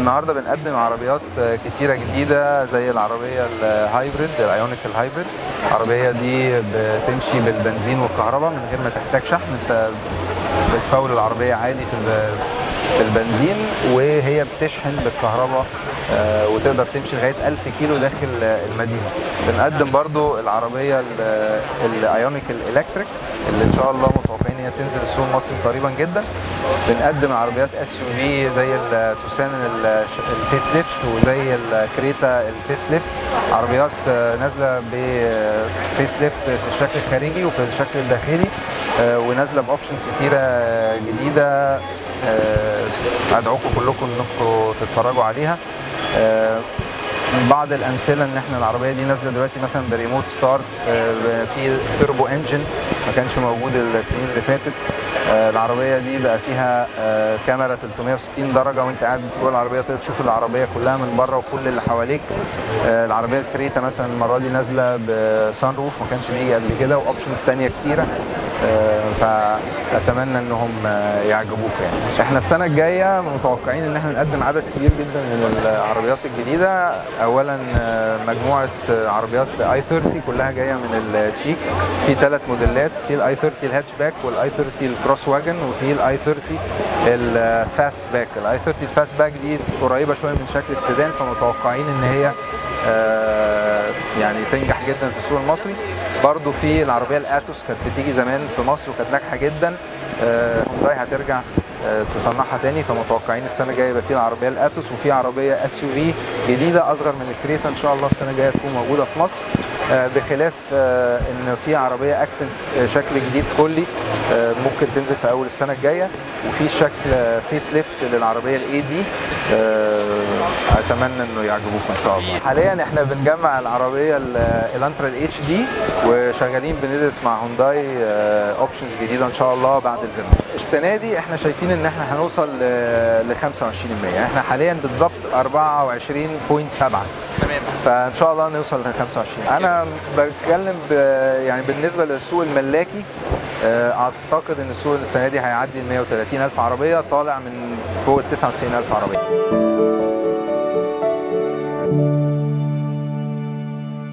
النهارده بنقدم عربيات كتيره جديده زي العربيه الهايبريد الايونيك الهايبريد العربيه دي بتمشي بالبنزين والكهرباء من غير ما تحتاج شحن انت بتفول العربيه عادي في في البنزين وهي بتشحن بالكهرباء آه، وتقدر تمشي لغايه 1000 كيلو داخل المدينه بنقدم برضو العربيه الايونيك الالكتريك اللي ان شاء الله متوقعين هي تنزل السوق المصري قريبا جدا بنقدم عربيات اس يو في زي التوسان الفيس ليفت وزي الكريتا الفيس ليفت عربيات آه، نازله بفيس ليفت في الشكل الخارجي وفي الشكل الداخلي آه، ونازله باوبشنز كتيره جديده آه، ادعوكم كلكم انكم تتفرجوا عليها آه، من بعض الامثله ان احنا العربيه دي نازله دلوقتي مثلا بريموت ستارت آه، في توربو انجن ما كانش موجود السنين اللي فاتت آه، العربيه دي بقى فيها آه، كاميرا 360 درجه وانت قاعد جوه العربيه تقدر تشوف العربيه كلها من بره وكل اللي حواليك آه، العربيه الكريتا مثلا المره دي نازله بسان روف ما كانش بيجي قبل كده واوبشنز ثانيه كتيره آه، فاتمنى انهم آه، يعجبوك يعني احنا السنه الجايه متوقعين ان احنا نقدم عدد كبير جدا من العربيات الجديده اولا آه، مجموعه آه، عربيات اي 30 كلها جايه من التشيك في ثلاث موديلات في الاي 30 الهاتشباك والاي 30 الكروس واجن وفي الاي 30 الفاست باك الاي 30 الفاست باك دي قريبه شويه من شكل السيدان فمتوقعين ان هي آه، يعني تنجح جدا في السوق المصري برضو في العربيه الاتوس كانت بتيجي زمان في مصر وكانت ناجحه جدا آه، هونداي هترجع آه، تصنعها تاني فمتوقعين السنه الجايه يبقى في العربيه الاتوس وفي عربيه اس يو في جديده اصغر من الكريتا ان شاء الله السنه الجايه تكون موجوده في مصر آه، بخلاف آه، ان في عربيه اكسنت آه، شكل جديد كلي آه، ممكن تنزل في اول السنه الجايه وفي شكل فيس ليفت للعربيه الاي دي اتمنى انه يعجبوكم ان شاء الله حاليا احنا بنجمع العربيه ال- الانترا الاتش دي وشغالين بندرس مع هونداي اوبشنز جديده ان شاء الله بعد الفيلم السنه دي احنا شايفين ان احنا هنوصل ل 25% احنا حاليا بالظبط 24.7 تمام فان شاء الله نوصل ل 25 انا بتكلم ب- يعني بالنسبه للسوق الملاكي آه، اعتقد ان السوق السنه دي هيعدي ال 130 الف عربيه طالع من فوق ال 99 الف عربيه